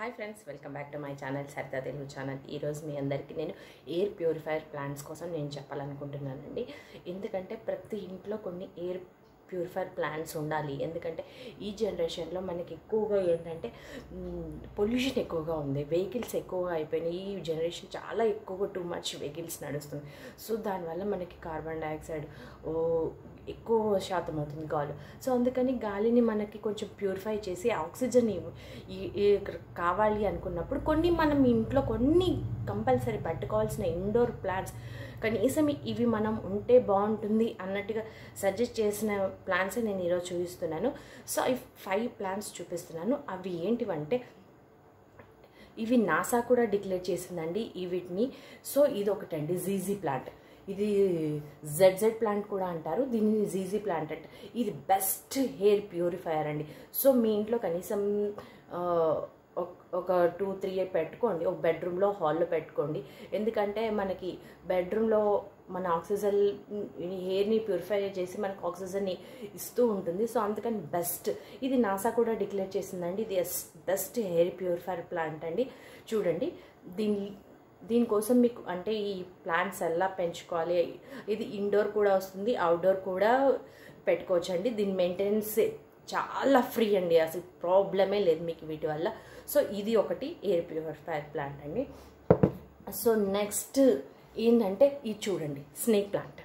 hi friends welcome back to my channel Saritha Telugu channel ఈరోజు మీ అందరికీ నేను ఎయిర్ ప్యూరిఫైయర్ ప్లాంట్స్ కోసం నేను చెప్పాలనుకుంటున్నానండి ఎందుకంటే ప్రతి ఇంట్లో కొన్ని ఎయిర్ ప్యూరిఫైర్ ప్లాంట్స్ ఉండాలి ఎందుకంటే ఈ జనరేషన్లో మనకి ఎక్కువగా ఏంటంటే పొల్యూషన్ ఎక్కువగా ఉంది వెహికల్స్ ఎక్కువగా అయిపోయినాయి ఈ జనరేషన్ చాలా ఎక్కువగా టూ మచ్ వెహికల్స్ నడుస్తుంది సో దానివల్ల మనకి కార్బన్ డైఆక్సైడ్ ఓ ఎక్కువ శాతం అవుతుంది గాలి సో అందుకని గాలిని మనకి కొంచెం ప్యూరిఫై చేసి ఆక్సిజన్ ఇవ్వ- ఈ- ఈ కావాలి అనుకున్నప్పుడు కొన్ని మనం ఇంట్లో కొన్ని కంపల్సరీ పెట్టుకోవాల్సిన ఇండోర్ ప్లాంట్స్ కనీసం ఇవి మనం ఉంటే బాగుంటుంది అన్నట్టుగా సజెస్ట్ చేసిన ప్లాంట్స్ నేను ఈరోజు చూపిస్తున్నాను సో ఈ ఫైవ్ ప్లాంట్స్ చూపిస్తున్నాను అవి ఏంటివంటే ఇవి నాసా కూడా డిక్లేర్ చేసిందండి ఈ వీటిని సో ఇది ఒకటండి జీజీ ప్లాంట్ ఇది జెడ్ జెడ్ ప్లాంట్ కూడా అంటారు దీన్ని జీజీ ప్లాంట్ అంటే ఇది బెస్ట్ హెయిర్ ప్యూరిఫైయర్ అండి సో మీ ఇంట్లో కనీసం ఆ, ఒక- ఒక టూ త్రీ పెట్టుకోండి ఒక బెడ్రూమ్లో హాల్లో పెట్టుకోండి ఎందుకంటే మనకి బెడ్రూమ్లో మన ఆక్సిజన్ హెయిర్ని ప్యూరిఫై చేసి మనకు ఆక్సిజన్ని ఇస్తూ ఉంటుంది సో అందుకని బెస్ట్ ఇది నాసా కూడా డిక్లేర్ చేసిందండి ఇది బెస్ట్ హెయిర్ ప్యూరిఫైర్ ప్లాంట్ అండి చూడండి దీని దీనికోసం మీకు అంటే ఈ ప్లాంట్స్ ఎలా పెంచుకోవాలి ఇది ఇండోర్ కూడా వస్తుంది అవుట్డోర్ కూడా పెట్టుకోవచ్చు అండి దీని మెయింటెనెన్స్ చాలా ఫ్రీ అండి అసలు ప్రాబ్లమే లేదు మీకు వీటి వల్ల సో ఇది ఒకటి ఎయిర్ ప్యూరిఫైర్ ప్లాంట్ అండి సో నెక్స్ట్ ఏంటంటే ఇది చూడండి స్నేక్ ప్లాంట్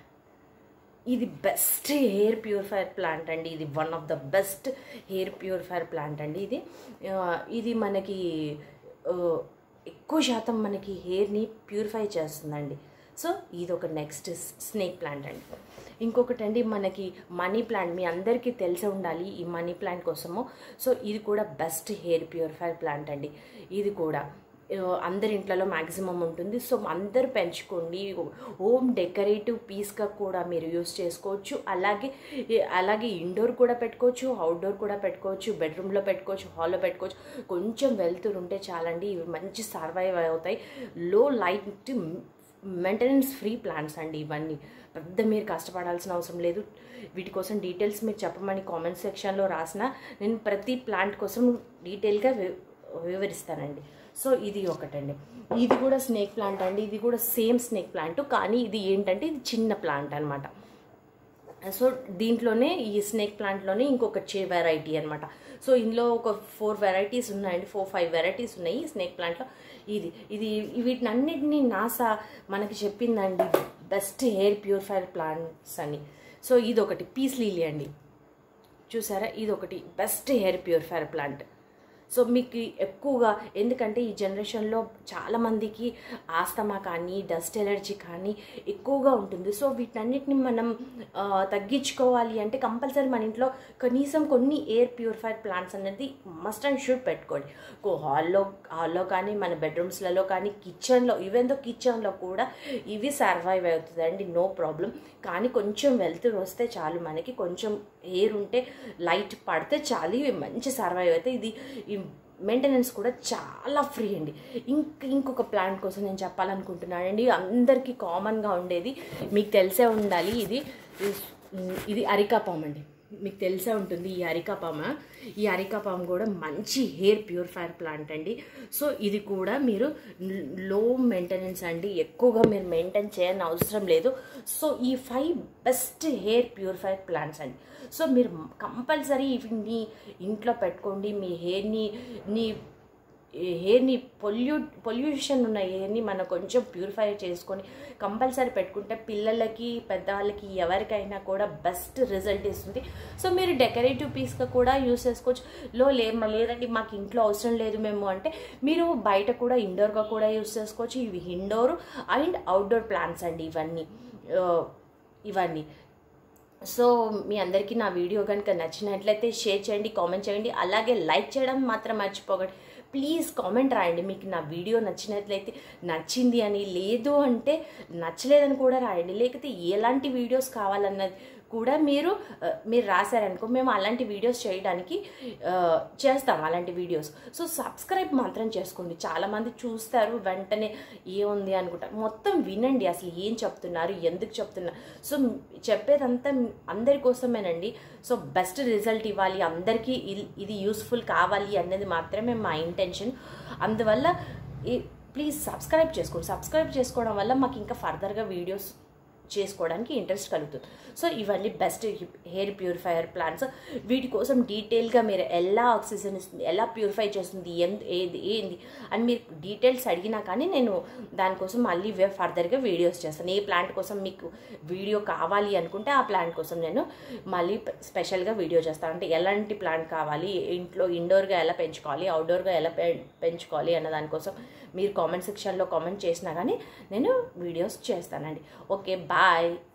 ఇది బెస్ట్ హెయిర్ ప్యూరిఫైర్ ప్లాంట్ అండి ఇది one of the best hair purifier plant అండి ఇది ఆ, ఇది మనకి ఆ, ఎక్కువ శాతం మనకి హెయిర్ని ప్యూరిఫై చేస్తుందండి సో ఇది ఒక నెక్స్ట్ స్నేక్ ప్లాంట్ అండి ఇంకొకటి అండి మనకి మనీ ప్లాంట్ మీ అందరికీ తెలిసి ఉండాలి ఈ మనీ ప్లాంట్ కోసము సో ఇది కూడా బెస్ట్ హెయిర్ ప్యూరిఫైర్ ప్లాంట్ అండి ఇది కూడా ఆ, అందరి ఇంట్లలో మ్యాక్సిమం ఉంటుంది సో అందరు పెంచుకోండి హోమ్ డెకరేటివ్ పీస్గా కూడా మీరు యూస్ చేసుకోవచ్చు అలాగే అలాగే ఇండోర్ కూడా పెట్టుకోవచ్చు అవుట్డోర్ కూడా పెట్టుకోవచ్చు బెడ్రూమ్లో పెట్టుకోవచ్చు హాల్లో పెట్టుకోవచ్చు కొంచెం వెళ్తురు ఉంటే చాలండి ఇవి మంచి సర్వైవ్ అవుతాయి లో లైట్ మెయింటెనెన్స్ ఫ్రీ ప్లాంట్స్ అండి ఇవన్నీ పెద్ద మీరు కష్టపడాల్సిన అవసరం లేదు వీటి కోసం డీటెయిల్స్ మీరు చెప్పమని కామెంట్ సెక్షన్లో రాసిన నేను ప్రతి ప్లాంట్ కోసం డీటెయిల్గా వి- వివరిస్తానండి సో ఇది ఒకటండి ఇది కూడా స్నేక్ ప్లాంట్ అండి ఇది కూడా సేమ్ స్నేక్ ప్లాంట్ కానీ ఇది ఏంటంటే ఇది చిన్న ప్లాంట్ అనమాట సో దీంట్లోనే ఈ స్నేక్ ప్లాంట్లోనే ఇంకొక చే వెరైటీ అనమాట సో ఇందులో ఒక ఫోర్ వెరైటీస్ ఉన్నాయండి ఫోర్ ఫైవ్ వెరైటీస్ ఉన్నాయి ఈ స్నేక్ ప్లాంట్లో ఇది ఇది వీటిని అన్నిటినీ నాసా మనకి చెప్పిందండి బెస్ట్ హెయిర్ ప్యూరిఫైర్ ప్లాంట్స్ అని సో ఇది ఒకటి పీస్ లీలీ అండి చూసారా ఇది ఒకటి best hair purifier plant so మీకు ఎక్కువగా ఎందుకంటే ఈ జనరేషన్లో చాలామందికి ఆస్తమా కానీ డస్ట్ ఎలర్జీ కానీ ఎక్కువగా ఉంటుంది సో వీటన్నిటిని మనం ఆ, తగ్గించుకోవాలి అంటే కంపల్సరీ మన ఇంట్లో కనీసం కొన్ని ఎయిర్ ప్యూరిఫైర్ ప్లాంట్స్ అనేది మస్ట్ అండ్ షుడ్ పెట్టుకోండి కో హాల్లో హాల్లో కానీ మన బెడ్రూమ్స్లలో కానీ కిచెన్లో ఈవెన్ దో కిచెన్లో కూడా ఇవి సర్వైవ్ అవుతుందండి నో ప్రాబ్లం కానీ కొంచెం వెళ్తూ వస్తే చాలు మనకి కొంచెం ఎయిర్ ఉంటే లైట్ పడితే చాలు ఇవి మంచి సర్వైవ్ అయితే ఇది ఈ మెయింటెనెన్స్ కూడా చాలా ఫ్రీ అండి ఇంక ఇంకొక ప్లాంట్ కోసం నేను చెప్పాలనుకుంటున్నానండి అందరికీ కామన్గా ఉండేది మీకు తెలిసే ఉండాలి ఇది ఇది అరికాపామ్ అండి మీకు తెలిసే ఉంటుంది ఈ అరికాపామ ఈ అరికాపామ్ కూడా మంచి హెయిర్ ప్యూరిఫైర్ ప్లాంట్ అండి సో ఇది కూడా మీరు లో మెయింటెనెన్స్ అండి ఎక్కువగా మీరు మెయింటైన్ చేయని అవసరం లేదు సో ఈ five best hair purifier plants అండి సో మీరు కంపల్సరీ ఇవి ఇంట్లో పెట్టుకోండి మీ హెయిర్ని నీ హెయిర్ని పొల్యూ పొల్యూషన్ ఉన్న హెయిర్ని మనం కొంచెం ప్యూరిఫై చేసుకొని కంపల్సరీ పెట్టుకుంటే పిల్లలకి పెద్దవాళ్ళకి ఎవరికైనా కూడా బెస్ట్ రిజల్ట్ ఇస్తుంది సో మీరు డెకరేటివ్ పీస్గా కూడా యూస్ చేసుకోవచ్చు లో లే లేదండి మాకు ఇంట్లో అవసరం లేదు మేము అంటే మీరు బయట కూడా ఇండోర్గా కూడా యూస్ చేసుకోవచ్చు ఇవి ఇండోర్ అండ్ అవుట్డోర్ ప్లాంట్స్ అండి ఇవన్నీ ఆ, ఇవన్నీ సో మీ అందరికీ నా వీడియో కనుక నచ్చినట్లయితే షేర్ చేయండి కామెంట్ చేయండి అలాగే లైక్ చేయడం మాత్రం మర్చిపోకండి ప్లీజ్ కామెంట్ రాయండి మీకు నా వీడియో నచ్చినట్లయితే నచ్చింది అని లేదు అంటే నచ్చలేదని కూడా రాయండి లేకపోతే ఎలాంటి వీడియోస్ కావాలన్నది కూడా మీరు ఆ, మీరు రాశారనుకో మేము అలాంటి వీడియోస్ చేయడానికి ఆ, చేస్తాం అలాంటి వీడియోస్ సో సబ్స్క్రైబ్ మాత్రం చేసుకోండి చాలామంది చూస్తారు వెంటనే ఏముంది అనుకుంటారు మొత్తం వినండి అసలు ఏం చెప్తున్నారు ఎందుకు చెప్తున్నారు సో చెప్పేదంతా అందరి కోసమేనండి సో బెస్ట్ రిజల్ట్ ఇవ్వాలి అందరికీ ఇ- ఇది యూస్ఫుల్ కావాలి అనేది మాత్రమే మా ఇంటెన్షన్ అందువల్ల ప్లీజ్ సబ్స్క్రైబ్ చేసుకోండి సబ్స్క్రైబ్ చేసుకోవడం వల్ల మాకు ఇంకా ఫర్దర్గా వీడియోస్ చేసుకోవడానికి ఇంట్రెస్ట్ కలుగుతుంది సో ఇవన్నీ బెస్ట్ హెయిర్ ప్యూరిఫైయర్ ప్లాంట్స్ వీటి కోసం డీటెయిల్గా మీరు ఎలా ఆక్సిజన్ ఇస్తుంది ఎలా ప్యూరిఫై చేస్తుంది ఎందు ఏది ఏంది అని మీరు డీటెయిల్స్ అడిగినా కానీ నేను దానికోసం మళ్ళీ వే- ఫర్దర్గా వీడియోస్ చేస్తాను ఏ ప్లాంట్ కోసం మీకు వీడియో కావాలి అనుకుంటే ఆ ప్లాంట్ కోసం నేను మళ్ళీ పె- స్పెషల్గా వీడియో చేస్తాను అంటే ఎలాంటి ప్లాంట్ కావాలి ఇంట్లో ఇండోర్గా ఎలా పెంచుకోవాలి అవుట్డోర్గా ఎలా పె- పెంచుకోవాలి అన్న దానికోసం మీరు కామెంట్ సెక్షన్లో కామెంట్ చేసినా కానీ నేను వీడియోస్ చేస్తానండి ఓకే బాయ్